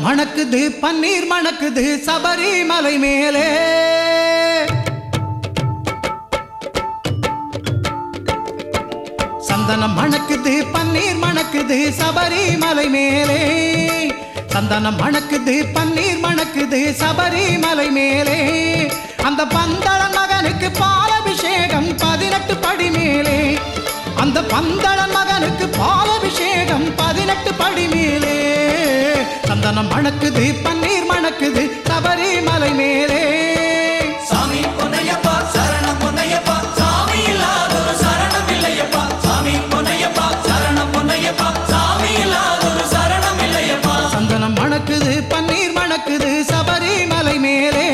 மணக்குது பன்னீர் மணக்குது சபரிமலை மேலே சந்தனம் மணக்குது பன்னீர் மணக்குது சபரிமலை மேலே சந்தனம் மணக்குது பன்னீர் மணக்குது சபரிமலை மேலே அந்த பந்தளன் மகனுக்கு பாலபிஷேகம் பதினெட்டு படி மேலே அந்த பந்தளன் மகனுக்கு பாலபிஷேகம் பதினெட்டு படி மேலே சந்தனம் மணக்குது பன்னீர் மணக்குது சபரிமலை மேலே சாமி பொன்னையப்பா சரணம் பொன்னையப்பா சாமி இல்லாதொரு சரணம் இல்லையப்பா சாமி பொன்னையப்பா சரணம் பொன்னையப்பா சாமி இல்லாதொரு சரணம் இல்லையப்பா சந்தனம் மணக்குது பன்னீர் மணக்குது சபரிமலை மேலே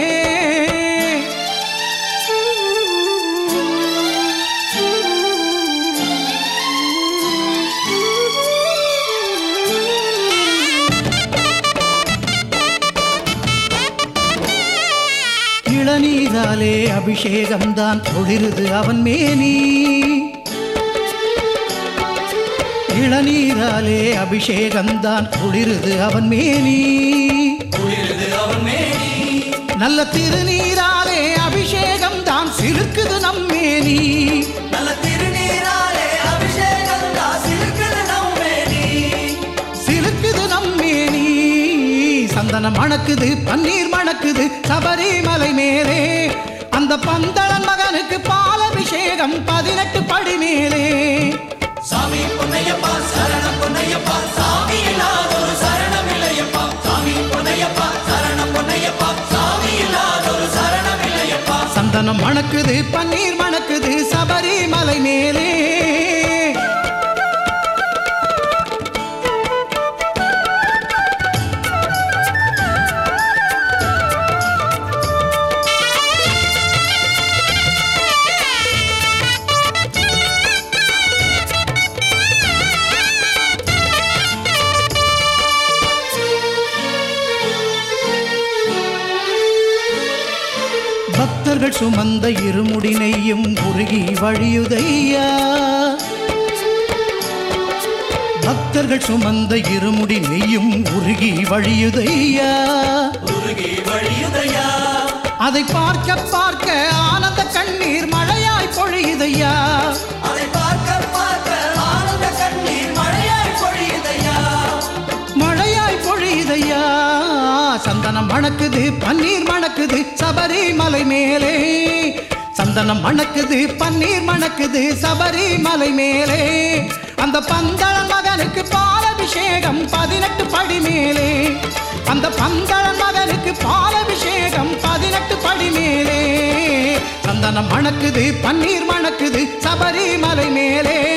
இளநீராலே அபிஷேகம்தான் தொழிருது அவன் மேனி இளநீராலே அபிஷேகம்தான் குளிருது அவன் மேனி குளிருது அவன் மேனி நல்ல திருநீராலே அபிஷேகம் தான் சிலுக்குது நம்மேனி நல்ல திருநீராலே அபிஷேகம் தாசிருக்குது நம்மேனி சிலுக்குது நம்மேனி சந்தனம் மணக்குது பன்னீர் மணக்குது சபரிமலை மேலே அந்த பந்தளன் மகனுக்கு பாலபிஷேகம் பதினெட்டு படி மேலே சாமி பொன்னையப்பா சரணம் பொன்னையப்பா சாமி இல்லாதொரு சரணம் இல்லையப்பா சாமி பொன்னையப்பா சரணம் பொன்னையப்பா சாமி இல்லாதொரு சரணம் இல்லையப்பா சந்தனம் மணக்குது பன்னீர் மணக்குது சபரிமலை மேலே பக்தர்கள் சுமந்த இருமுடினையும் உருகி வழியுதையா பக்தர்கள் சுமந்த இருமுடி நெய்யும் உருகி வழியுதையா உருகி வழியுதையா அதை பார்க்க பார்க்க ஆனந்த கண்ணீர் மழையாய் பொழியுதையா அதை பார்க்க பார்க்க ஆனந்த கண்ணீர் மழையாய் பொழியுதையா மழையாய் பொழியுதையா சந்தனம் மணக்குது பன்னீர் மணக்குது சபரிமலை மேலே சந்தனம் மணக்குது பன்னீர் மணக்குது சபரிமலை மேலே அந்த பந்தளன் மகனுக்கு பாலபிஷேகம் பதினெட்டு படி மேலே அந்த பந்தளன் மகனுக்கு பாலபிஷேகம் பதினெட்டு படி மேலே சந்தனம் மணக்குது பன்னீர் மணக்குது சபரிமலை மேலே